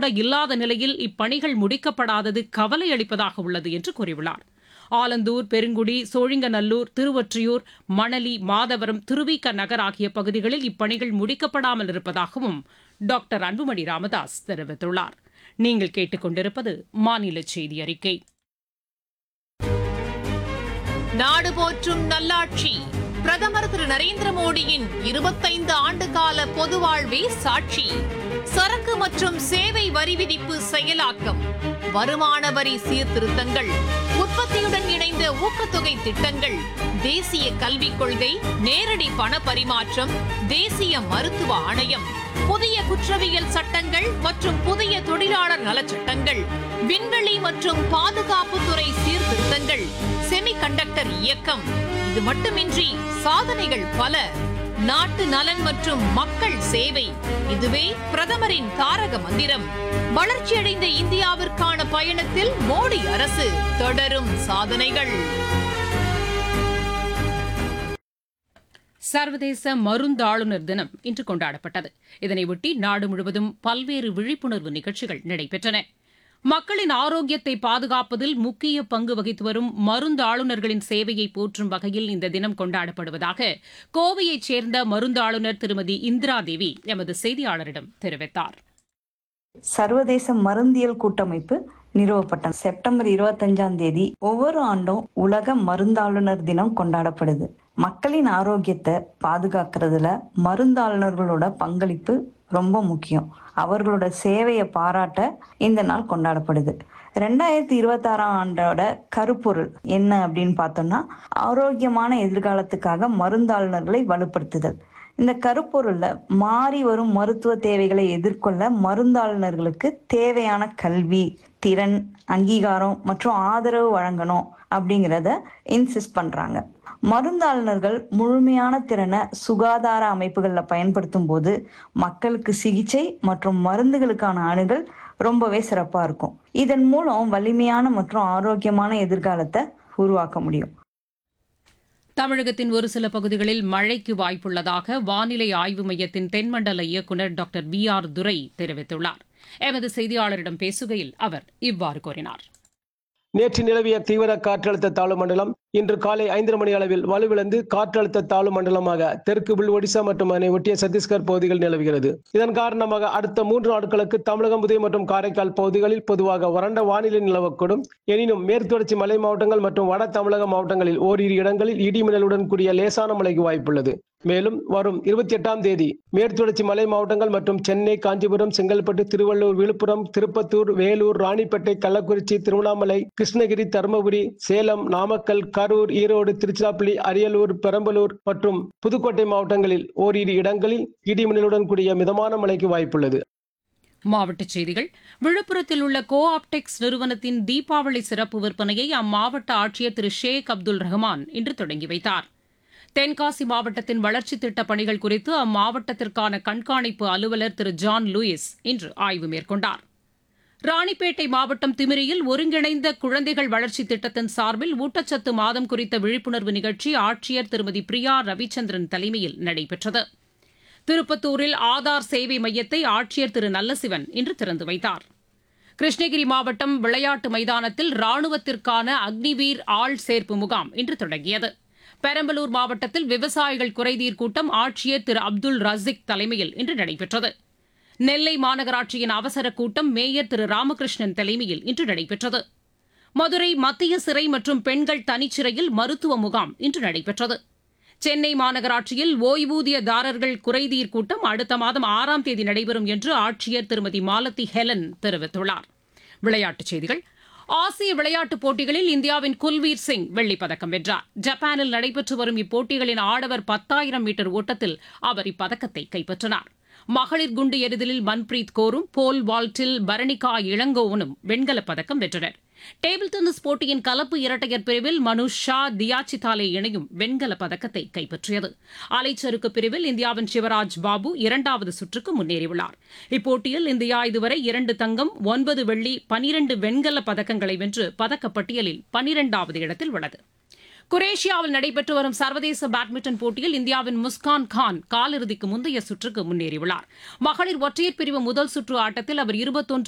கூட இல்லாத நிலையில் இப்பணிகள் முடிக்கப்படாதது கவலை அளிப்பதாக உள்ளது என்று கூறியுள்ளார் ஆலந்தூர் பெருங்குடி சோழிங்கநல்லூர் திருவொற்றியூர் மணலி மாதவரம் திருவிக நகர் ஆகிய பகுதிகளில் இப்பணிகள் முடிக்கப்படாமல் இருப்பதாகவும் டாக்டர் அன்புமணி ராமதாஸ் தெரிவித்துள்ளார் நீங்கள் கேட்டுக்கொண்டிருப்பது மாநில செய்தி அறிக்கை நாடு போற்றும் நல்லாட்சி பிரதமர் திரு நரேந்திர மோடியின் இருபத்தைந்து ஆண்டு கால பொது வாழ்வே சாட்சி சரக்கு மற்றும் சேவை வரி விதிப்பு செயலாக்கம் வருமான வரி சீர்திருத்தங்கள் உற்பத்தியுடன் இணைந்த ஊக்கத்தொகை திட்டங்கள் தேசிய கல்விக் கொள்கை நேரடி பண பரிமாற்றம் தேசிய மருத்துவ ஆணையம் புதிய குற்றவியல் சட்டங்கள் மற்றும் புதிய தொழிலாளர் நலச்சட்டங்கள் விண்வெளி மற்றும் பாதுகாப்புத்துறை சீர்திருத்தங்கள் செமிகண்டக்டர் இயக்கம் இது மட்டுமின்றி சாதனைகள் பல நாட்டு நலன் மற்றும் மக்கள் சேவை இதுவே பிரதமரின் தாரக மந்திரம் வளர்ச்சியடைந்த இந்தியாவிற்கான பயணத்தில் மோடி அரசு தொடரும் சாதனைகள் சர்வதேச மருந்தாளுநர் தினம் இன்று கொண்டாடப்பட்டது இதனையொட்டி நாடு முழுவதும் பல்வேறு விழிப்புணர்வு நிகழ்ச்சிகள் நடைபெற்றன மக்களின் ஆரோக்கியத்தை பாதுகாப்பதில் முக்கிய பங்கு வகித்து வரும் மருந்தாளுநர்களின் சேவையை போற்றும் வகையில் இந்த தினம் கொண்டாடப்படுவதாக கோவையைச் சேர்ந்த மருந்தாளுநர் திருமதி இந்திரா தேவி எமது செய்தியாளரிடம் தெரிவித்தார் சர்வதேச மருந்தியல் கூட்டமைப்பு நிறுவப்பட்ட செப்டம்பர் இருபத்தஞ்சாம் தேதி ஒவ்வொரு ஆண்டும் உலக மருந்தாளுநர் தினம் கொண்டாடப்படுது மக்களின் ஆரோக்கியத்தை பாதுகாக்கிறதுல மருந்தாளுநர்களோட பங்களிப்பு ரொம்ப முக்கியம் அவர்களோட சேவையை பாராட்ட இந்த நாள் கொண்டாடப்படுது ரெண்டாயிரத்தி இருபத்தாறாம் ஆண்டோட கருப்பொருள் என்ன அப்படின்னு பார்த்தோம்னா ஆரோக்கியமான எதிர்காலத்துக்காக மருந்தாளுநர்களை வலுப்படுத்துதல் இந்த கருப்பொருள்ல மாறி வரும் மருத்துவ தேவைகளை எதிர்கொள்ள மருந்தாளுநர்களுக்கு தேவையான கல்வி திறன் அங்கீகாரம் மற்றும் ஆதரவு வழங்கணும் அப்படிங்கிறத இன்சிஸ்ட் பண்றாங்க மருந்தாளுநர்கள் முழுமையான திறனை சுகாதார அமைப்புகளில் பயன்படுத்தும் போது மக்களுக்கு சிகிச்சை மற்றும் மருந்துகளுக்கான அணுகல் ரொம்பவே சிறப்பா இருக்கும் இதன் மூலம் வலிமையான மற்றும் ஆரோக்கியமான எதிர்காலத்தை உருவாக்க முடியும் தமிழகத்தின் ஒரு சில பகுதிகளில் மழைக்கு வாய்ப்புள்ளதாக வானிலை ஆய்வு மையத்தின் தென்மண்டல இயக்குநர் டாக்டர் வி ஆர் துரை தெரிவித்துள்ளார் எமது செய்தியாளரிடம் பேசுகையில் அவர் இவ்வாறு கூறினார் நேற்று நிலவிய தீவிர காற்றழுத்த தாழ்வு மண்டலம் இன்று காலை ஐந்தரை மணி அளவில் வலுவிழந்து காற்றழுத்த தாழ்வு மண்டலமாக தெற்கு உள் ஒடிசா மற்றும் அதனை ஒட்டிய சத்தீஸ்கர் பகுதிகள் நிலவுகிறது இதன் காரணமாக அடுத்த மூன்று நாட்களுக்கு தமிழகம் புதுவை மற்றும் காரைக்கால் பகுதிகளில் பொதுவாக வறண்ட வானிலை நிலவக்கூடும் எனினும் மேற்குத்தொடர்ச்சி மலை மாவட்டங்கள் மற்றும் வட தமிழக மாவட்டங்களில் ஓரிரு இடங்களில் இடிமின்னலுடன் கூடிய லேசான மழைக்கு வாய்ப்புள்ளது மேலும் வரும் இருபத்தி எட்டாம் தேதி மேற்குத்தொடர்ச்சி மலை மாவட்டங்கள் மற்றும் சென்னை காஞ்சிபுரம் செங்கல்பட்டு திருவள்ளூர் விழுப்புரம் திருப்பத்தூர் வேலூர் ராணிப்பேட்டை கள்ளக்குறிச்சி திருவண்ணாமலை கிருஷ்ணகிரி தருமபுரி சேலம் நாமக்கல் கரூர் ஈரோடு திருச்சிராப்பள்ளி அரியலூர் பெரம்பலூர் மற்றும் புதுக்கோட்டை மாவட்டங்களில் ஓரிரு இடங்களில் இடிமின்னலுடன் கூடிய மிதமான மழைக்கு வாய்ப்புள்ளது மாவட்டச் செய்திகள் விழுப்புரத்தில் உள்ள கோ ஆப்டெக்ஸ் நிறுவனத்தின் தீபாவளி சிறப்பு விற்பனையை அம்மாவட்ட ஆட்சியர் திரு ஷேக் அப்துல் ரஹ்மான் இன்று தொடங்கி வைத்தார் தென்காசி மாவட்டத்தின் வளர்ச்சித் திட்டப் பணிகள் குறித்து அம்மாவட்டத்திற்கான கண்காணிப்பு அலுவலர் திரு ஜான் லூயிஸ் இன்று ஆய்வு மேற்கொண்டார் ராணிப்பேட்டை மாவட்டம் திமிரியில் ஒருங்கிணைந்த குழந்தைகள் வளர்ச்சித் திட்டத்தின் சார்பில் ஊட்டச்சத்து மாதம் குறித்த விழிப்புணர்வு நிகழ்ச்சி ஆட்சியர் திருமதி பிரியா ரவிச்சந்திரன் தலைமையில் நடைபெற்றது திருப்பத்தூரில் ஆதார் சேவை மையத்தை ஆட்சியர் திரு நல்லசிவன் இன்று திறந்து வைத்தார் கிருஷ்ணகிரி மாவட்டம் விளையாட்டு மைதானத்தில் ராணுவத்திற்கான அக்னிவீர் ஆள் சேர்ப்பு முகாம் இன்று தொடங்கியது பெரம்பலூர் மாவட்டத்தில் விவசாயிகள் குறைதீர் கூட்டம் ஆட்சியர் திரு அப்துல் ரசிக் தலைமையில் இன்று நடைபெற்றது நெல்லை மாநகராட்சியின் அவசர கூட்டம் மேயர் திரு ராமகிருஷ்ணன் தலைமையில் இன்று நடைபெற்றது மதுரை மத்திய சிறை மற்றும் பெண்கள் தனிச்சிறையில் மருத்துவ முகாம் இன்று நடைபெற்றது சென்னை மாநகராட்சியில் ஓய்வூதியதாரர்கள் குறைதீர் கூட்டம் அடுத்த மாதம் ஆறாம் தேதி நடைபெறும் என்று ஆட்சியர் திருமதி மாலதி ஹெலன் தெரிவித்துள்ளார் விளையாட்டுச் செய்திகள் ஆசிய விளையாட்டுப் போட்டிகளில் இந்தியாவின் குல்வீர் சிங் வெள்ளிப் பதக்கம் வென்றார் ஜப்பானில் நடைபெற்று வரும் இப்போட்டிகளின் ஆடவர் பத்தாயிரம் மீட்டர் ஓட்டத்தில் அவர் இப்பதக்கத்தை கைப்பற்றினார் மகளிர் குண்டு எறிதலில் மன்பிரீத் கோரும் போல் வால்ட்டில் பரணிகா இளங்கோவனும் வெண்கலப் பதக்கம் வென்றனர் டேபிள் டென்னிஸ் போட்டியின் கலப்பு இரட்டையர் பிரிவில் மனுஷ் ஷா தியாச்சிதாலே இணையும் வெண்கலப் பதக்கத்தை கைப்பற்றியது அலைச்சறுக்கு பிரிவில் இந்தியாவின் சிவராஜ் பாபு இரண்டாவது சுற்றுக்கு முன்னேறியுள்ளார் இப்போட்டியில் இந்தியா இதுவரை இரண்டு தங்கம் ஒன்பது வெள்ளி பனிரண்டு வெண்கலப் பதக்கங்களை வென்று பதக்கப்பட்டியலில் பனிரெண்டாவது இடத்தில் உள்ளது குரேஷியாவில் நடைபெற்று வரும் சர்வதேச பேட்மிண்டன் போட்டியில் இந்தியாவின் முஸ்கான் கான் காலிறுதிக்கு முந்தைய சுற்றுக்கு முன்னேறியுள்ளார் மகளிர் ஒற்றையர் பிரிவு முதல் சுற்று ஆட்டத்தில் அவர் இருபத்தொன்று